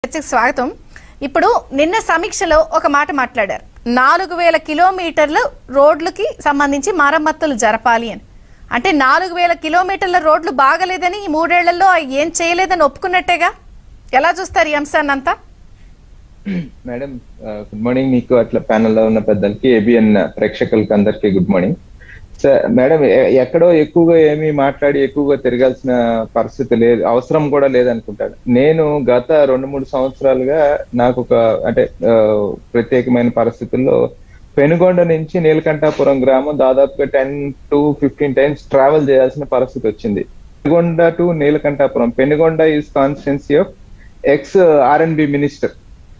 చర్చకు స్వాగతం ఇప్పుడు నిన్న సమీక్షలో ఒక మాట మాట్లాడారు నాలుగు వేల కిలోమీటర్లు రోడ్లకి సంబంధించి మరమ్మతులు జరపాలి అని అంటే నాలుగు వేల కిలోమీటర్ల రోడ్లు బాగలేదని ఈ మూడేళ్లలో ఏం చేయలేదని ఒప్పుకున్నట్టేగా ఎలా చూస్తారు ఈ అంశాన్ని అంతా మేడం గుడ్ మార్నింగ్ మీకు అట్లా panel లో ఉన్న పెద్దలకి ఏబిఎన్ ప్రేక్షకులకి అందరికి గుడ్ మార్నింగ్ సార్ మేడం ఎ- ఎక్కడో ఎక్కువగా ఏమీ మాట్లాడి ఎక్కువగా తిరగాల్సిన పరిస్థితి లేదు అవసరం కూడా లేదనుకుంటాను నేను గత రెండు మూడు సంవత్సరాలుగా నాకు ఒక అంటే ఆ, ప్రత్యేకమైన పరిస్థితుల్లో పెనుగొండ నుంచి నీలకంఠాపురం గ్రామం దాదాపుగా ten to fifteen times travel చేయాల్సిన పరిస్థితి వచ్చింది Penukonda to Neelakantapuram Penukonda is constituency of ex R and B minister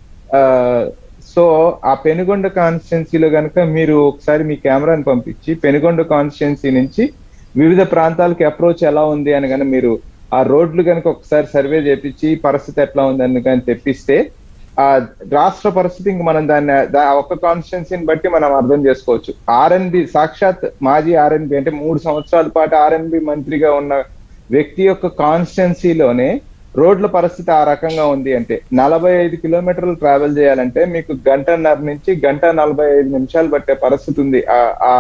so uh Penukonda కాన్స్టిట్యున్సీలో కనుక మీరు ఒకసారి మీ కెమెరాని పంపించి పెనుగొండ కాన్స్టిట్యున్సీ నుంచి వివిధ ప్రాంతాలకు అప్రోచ్ ఎలా ఉంది అని కనుక మీరు ఆ రోడ్లు కనుక ఒకసారి సర్వే చేపించి పరిస్థితి ఎట్లా ఉంది అని కానీ తెప్పిస్తే ఆ రాష్ట్ర పరిస్థితి ఇంక మనం దాన్ని దా- ఆ ఒక్క కాన్స్టిట్యున్సీని బట్టి మనం అర్థం చేసుకోవచ్చు ఆర్ఎన్బి సాక్షాత్ మాజీ ఆర్ఎన్బి అంటే మూడు సంవత్సరాల పాటు ఆర్ఎన్బి మంత్రిగా ఉన్న వ్యక్తి యొక్క కాన్స్టిట్యున్సీలోనే రోడ్ల పరిస్థితి ఆ రకంగా ఉంది అంటే నలభై ఐదు కిలోమీటర్లు ట్రావెల్ చేయాలంటే మీకు గంటన్నర నుంచి గంట నలభై ఐదు నిమిషాలు పట్టే పరిస్థితి ఉంది ఆ- ఆ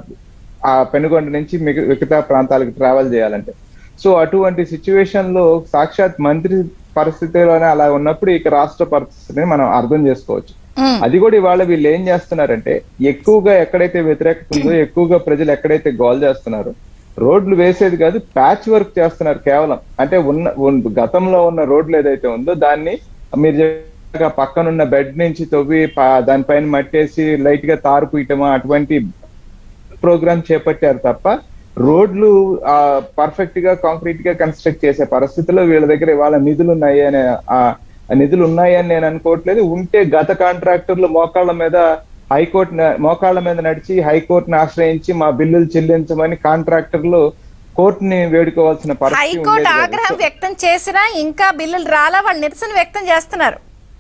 ఆ పెనుగొండ నుంచి మిగ- మిగతా ప్రాంతాలకు ట్రావెల్ చేయాలంటే సో అటువంటి సిచ్యువేషన్ లో సాక్షాత్ మంత్రి పరిస్థితిలోనే అలా ఉన్నప్పుడు ఇక రాష్ట్ర పరిస్థితిని మనం అర్థం చేసుకోవచ్చు ఉమ్, అది కూడా ఇవాళ వీళ్ళు ఏం చేస్తున్నారంటే ఎక్కువగా ఎక్కడైతే వ్యతిరేకత ఉందో ఎక్కువగా ప్రజలు ఎక్కడైతే గోల్ చేస్తున్నారో రోడ్లు వేసేది కాదు ప్యాచ్ వర్క్ చేస్తున్నారు కేవలం అంటే ఉన్న ఉన్న- గతంలో ఉన్న రోడ్లు ఏదైతే ఉందో దాన్ని మీరు చెప్పినట్టుగా పక్కనున్న బెడ్ నుంచి తవ్వి పా- దానిపైన మట్టేసి లైట్ గా తారు పూయటమా అటువంటి ప్రోగ్రామ్ చేపట్టారు తప్ప రోడ్లు ఆ పర్ఫెక్ట్ గా కాంక్రీట్ గా కన్స్ట్రక్ట్ చేసే పరిస్థితిలో వీళ్ళ దగ్గర ఇవాళ నిధులు ఉన్నాయి అనే ఆ ఆ నిధులు ఉన్నాయని నేను అనుకోవట్లేదు ఉంటే గత కాంట్రాక్టర్లు మోకాళ్ళ మీద హైకోర్టు మోకాళ్ళ మీద నడిచి హైకోర్టుని ఆశ్రయించి మా బిల్లులు చెల్లించమని కాంట్రాక్టర్లు కోర్టుని వేడుకోవాల్సిన పరిస్థితి హైకోర్టు ఉండేది కాదు. ఆగ్రహం వ్యక్తం చేసినా ఇంకా బిల్లులు రాలా వాళ్ళు నిరసన వ్యక్తం చేస్తున్నారు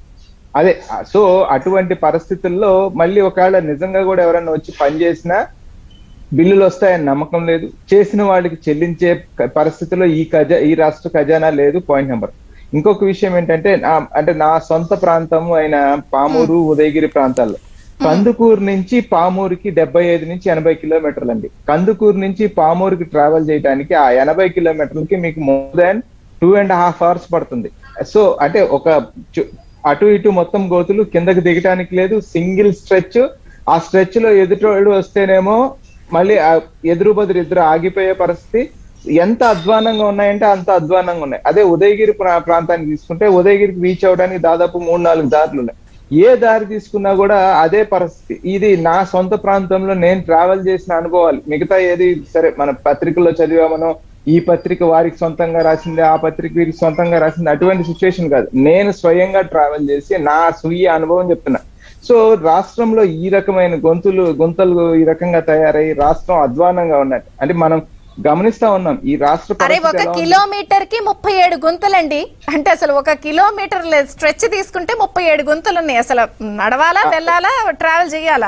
అదే సో అటువంటి పరిస్థితుల్లో మళ్ళీ ఒకవేళ నిజంగా కూడా ఎవరైనా వచ్చి పని చేసినా బిల్లులు వస్తాయని నమ్మకం లేదు చేసిన వాళ్ళకి చెల్లించే క- పరిస్థితిలో ఈ ఖజా ఈ రాష్ట్ర ఖజానా లేదు పాయింట్ నెంబర్ ఇంకొక విషయం ఏంటంటే నా- అంటే నా సొంత ప్రాంతము అయిన పామూరు ఉదయగిరి ప్రాంతాల్లో కందుకూరు నుంచి పామూరుకి డెబ్బై ఐదు నుంచి ఎనభై కిలోమీటర్లు అండి కందుకూరు నుంచి పామూరుకి ట్రావెల్ చేయడానికి ఆ ఎనభై కిలోమీటర్లకి మీకు more than two and half hours పడుతుంది సో అంటే ఒక చు- అటు ఇటు మొత్తం గోతులు కిందకి దిగటానికి లేదు సింగిల్ స్ట్రెచ్ ఆ స్ట్రెచ్ లో ఎదుటోడు వస్తేనేమో మళ్ళీ ఆ ఎదురు బదురు ఇద్దరు ఆగిపోయే పరిస్థితి ఎంత అధ్వానంగా ఉన్నాయంటే అంత అధ్వానంగా ఉన్నాయి అదే ఉదయగిరి ప్రా- ప్రాంతాన్ని తీసుకుంటే ఉదయగిరికి రీచ్ అవడానికి దాదాపు మూడు నాలుగు దారులు ఉన్నాయి ఏ దారి తీసుకున్నా కూడా అదే పరిస్థితి ఇది నా సొంత ప్రాంతంలో నేను ట్రావెల్ చేసిన అనుభవాలు మిగతా ఏది సరే మన పత్రికల్లో చదివామనో ఈ పత్రిక వారికి సొంతంగా రాసింది ఆ పత్రిక వీరికి సొంతంగా రాసింది అటువంటి సిచ్యువేషన్ కాదు నేను స్వయంగా ట్రావెల్ చేసి నా స్వీయ అనుభవం చెప్తున్నా సో రాష్ట్రంలో ఈ రకమైన గొంతులు గొంతలు ఈ రకంగా తయారై రాష్ట్రం అధ్వానంగా ఉన్నట్టు అంటే మనం గమనిస్తా ఉన్నాం ఈ రాష్ట్ర అరే పరిస్థితి ఒక ఎలా ఉంది? కిలోమీటర్ కి ముప్పై ఏడు గుంతలండి అంటే అసలు ఒక కిలోమీటర్ స్ట్రెచ్ తీసుకుంటే ముప్పై ఏడు గుంతలు ఉన్నాయి అసలు నడవాలా వెళ్ళాలా ట్రావెల్ చేయాలా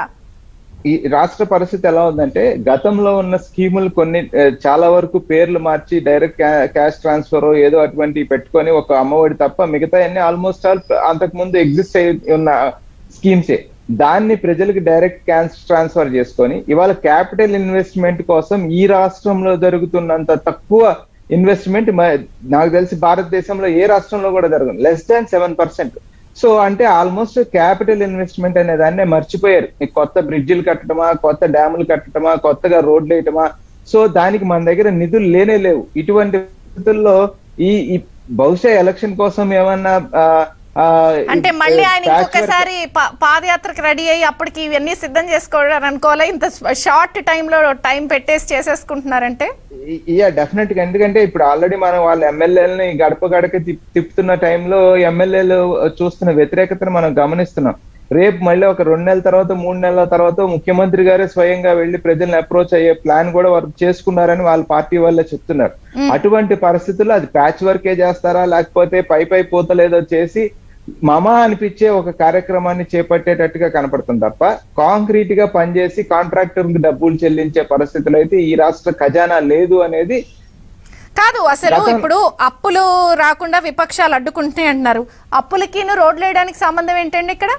ఈ రాష్ట్ర పరిస్థితి ఎలా ఉందంటే గతంలో ఉన్న స్కీములు కొన్ని ఆ, చాలా వరకు పేర్లు మార్చి డైరెక్ట్ క్యాష్ ట్రాన్స్ఫర్ ఏదో అటువంటి పెట్టుకొని ఒక అమ్మఒడి తప్ప మిగతా అన్ని ఆల్మోస్ట్ ఆల్ అంతకు ముందు ఎగ్జిస్ట్ అయి ఉన్న స్కీమ్సే దాన్ని ప్రజలకు డైరెక్ట్ క్యాష్ ట్రాన్స్ఫర్ చేసుకొని ఇవాళ క్యాపిటల్ ఇన్వెస్ట్మెంట్ కోసం ఈ రాష్ట్రంలో జరుగుతున్నంత తక్కువ ఇన్వెస్ట్మెంట్ నాకు తెలిసి భారతదేశంలో ఏ రాష్ట్రంలో కూడా జరగదు less than seven percent so అంటే ఆల్మోస్ట్ క్యాపిటల్ ఇన్వెస్ట్మెంట్ అనే దాన్ని మర్చిపోయారు ఈ కొత్త బ్రిడ్జిలు కట్టడమా కొత్త డ్యాములు కట్టడమా కొత్తగా రోడ్లు వేయటమా సో దానికి మన దగ్గర నిధులు లేనే లేవు ఇటువంటి పరిస్థితుల్లో ఈ ఈ బహుశా ఎలక్షన్ కోసం ఏమన్నా ఆ, ఆ, అంటే ఈ మళ్ళీ ఆయన patch work- ఇంకొకసారి పా- పాదయాత్రకు రెడీ అయ్యి అప్పటికి ఇవన్నీ సిద్ధం చేసుకోవడం అనుకోవాలా ఇంత షార్ట్ టైంలో టైం పెట్టేసి చేసేసుకుంటున్నారంటే యా డెఫినెట్ గా ఎందుకంటే ఇప్పుడు ఆల్రెడీ మనం వాళ్ళ ఎమ్మెల్యేలని గడప గడక తిప్- తిప్పుతున్న టైంలో ఎమ్మెల్యేలు చూస్తున్న వ్యతిరేకతను మనం గమనిస్తున్నాం రేపు మళ్ళీ ఒక రెండు నెలల తర్వాత మూడు నెలల తర్వాత ముఖ్యమంత్రి గారే స్వయంగా వెళ్లి ప్రజల్ని అప్రోచ్ అయ్యే ప్లాన్ కూడా వారు చేసుకున్నారని వాళ్ళ పార్టీ వాళ్ళే చెప్తున్నారు అటువంటి పరిస్థితుల్లో అది ప్యాచ్ వర్కే చేస్తారా లేకపోతే పై పై పూతలేదో చేసి మమ అనిపించే ఒక కార్యక్రమాన్ని చేపట్టేటట్టుగా కనపడుతుంది తప్ప కాంక్రీట్ గా పనిచేసి కాంట్రాక్టర్ డబ్బులు చెల్లించే పరిస్థితులు అయితే ఈ రాష్ట్ర ఖజానా లేదు అనేది కాదు అసలు గతం- ఇప్పుడు అప్పులు రాకుండా విపక్షాలు అడ్డుకుంటున్నాయి అంటున్నారు అప్పులకి రోడ్లు వేయడానికి సంబంధం ఏంటండి ఇక్కడ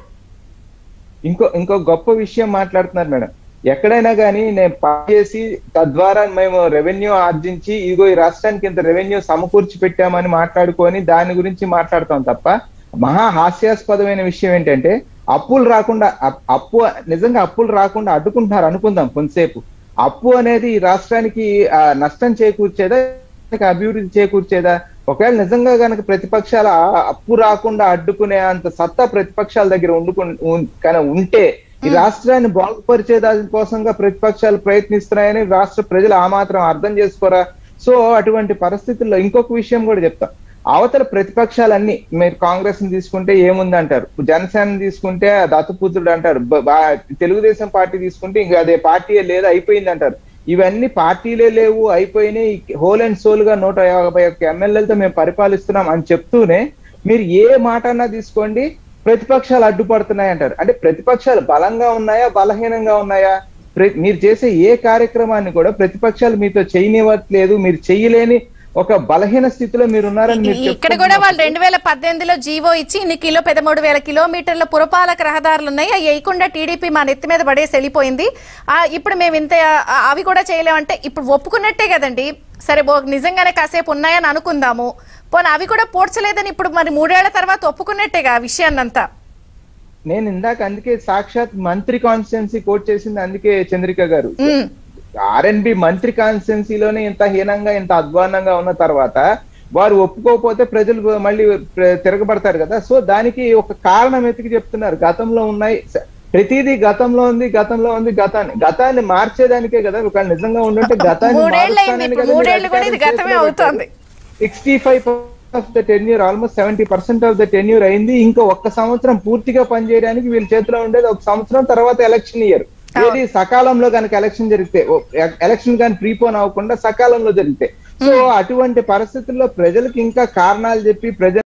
ఇంకో ఇంకో గొప్ప విషయం మాట్లాడుతున్నారు మేడం ఎక్కడైనా కానీ నేను పని చేసి తద్వారా మేము రెవెన్యూ ఆర్జించి ఇదిగో ఈ రాష్ట్రానికి ఇంత రెవెన్యూ సమకూర్చి పెట్టామని మాట్లాడుకొని దాని గురించి మాట్లాడతాం తప్ప మహా హాస్యాస్పదమైన విషయం ఏంటంటే అప్పులు రాకుండా అప్- అప్పు నిజంగా అప్పులు రాకుండా అడ్డుకుంటున్నారు అనుకుందాం కొంతసేపు అప్పు అనేది ఈ రాష్ట్రానికి ఆ, నష్టం చేకూర్చేదా లేక అభివృద్ధి చేకూర్చేదా ఒకవేళ నిజంగా గనక ప్రతిపక్షాల ఆ అప్పు రాకుండా అడ్డుకునే అంత సత్తా ప్రతిపక్షాల దగ్గర ఉండుకు ఉన్- కానీ ఉంటే ఈ రాష్ట్రాన్ని బాగుపరిచే దాని కోసంగా ప్రతిపక్షాలు ప్రయత్నిస్తున్నాయని రాష్ట్ర ప్రజలు ఆ మాత్రం అర్థం చేసుకోరా సో అటువంటి పరిస్థితుల్లో ఇంకొక విషయం కూడా చెప్తా అవతల ప్రతిపక్షాలన్నీ మీరు కాంగ్రెస్ ని తీసుకుంటే ఏముంది అంటారు జనసేన తీసుకుంటే దత్తపుత్రుడు అంటారు బ- బా- తెలుగుదేశం పార్టీ తీసుకుంటే ఇంకా అదే పార్టీ లేదు అయిపోయింది అంటారు ఇవన్నీ పార్టీలే లేవు అయిపోయినాయి హోల్ అండ్ సోల్ గా నూట యాభై ఒక్క ఎమ్మెల్యేలతో మేము పరిపాలిస్తున్నాం అని చెప్తూనే మీరు ఏ మాట అన్నా తీసుకోండి ప్రతిపక్షాలు అడ్డుపడుతున్నాయి అంటారు అంటే ప్రతిపక్షాలు బలంగా ఉన్నాయా బలహీనంగా ఉన్నాయా ప్ర- మీరు చేసే ఏ కార్యక్రమాన్ని కూడా ప్రతిపక్షాలు మీతో చేయనివ్వట్లేదు మీరు చేయలేని ఒక బలహీన స్థితిలో మీరు ఉన్నారని మీరు ఇక్కడ కూడా చెప్పుకుంటున్నారు. వాళ్ళు రెండు వేల పద్దెనిమిదిలో జీవో ఇచ్చి ఇన్ని కిలో పదమూడు వేల కిలోమీటర్ల పురపాలక రహదారులు ఉన్నాయి అవి వేయకుండా టీడీపీ మా నెత్తి మీద పడేసి వెళ్ళిపోయింది ఆ, ఇప్పుడు మేము ఇంత ఆ, అవి కూడా చేయలేమంటే ఇప్పుడు ఒప్పుకున్నట్టే కదండి సరే బో నిజంగానే కాసేపు ఉన్నాయని అనుకుందాము పోనీ అవి కూడా పోడ్చలేదని ఇప్పుడు మరి మూడేళ్ల తర్వాత ఒప్పుకున్నట్టేగా ఆ విషయాన్నంతా నేను ఇందాక అందుకే సాక్షాత్ మంత్రి కాన్స్టిట్యున్సీ కోట్ చేసింది అందుకే చంద్రిక గారు ఉమ్. ఆర్ఎన్బి మంత్రి కాన్స్టిట్యున్సీలోనే ఇంత హీనంగా ఇంత అధ్వానంగా ఉన్న తర్వాత వారు ఒప్పుకోకపోతే ప్రజలు మళ్ళీ ప్ర- తిరగబడతారు కదా సో దానికి ఒక కారణం ఎతికి చెప్తున్నారు గతంలో ఉన్నాయి స- ప్రతిదీ గతంలో ఉంది గతంలో ఉంది గతాన్ని గతాన్ని మార్చేదానికే కదా ఒకవేళ నిజంగా ఉండుంటే గతాన్ని మూడేళ్ళు అయింది ఇప్పుడు మూడేళ్ళు కూడా ఇది గతమే అవుతోంది sixty five of the tenure almost seventy percent of the tenure అయింది ఇంకా ఒక్క సంవత్సరం పూర్తిగా పనిచేయడానికి వీళ్ళ చేతిలో ఉండేది ఒక సంవత్సరం తర్వాత ఎలక్షన్ ఇయర్ ఏది సకాలంలో కనుక ఎలక్షన్ జరిగితే ఎలక్షన్ కానీ ప్రీపోన్ అవ్వకుండా సకాలంలో జరిగితే సో అటువంటి పరిస్థితుల్లో ప్రజలకు ఇంకా కారణాలు చెప్పి ప్రజలు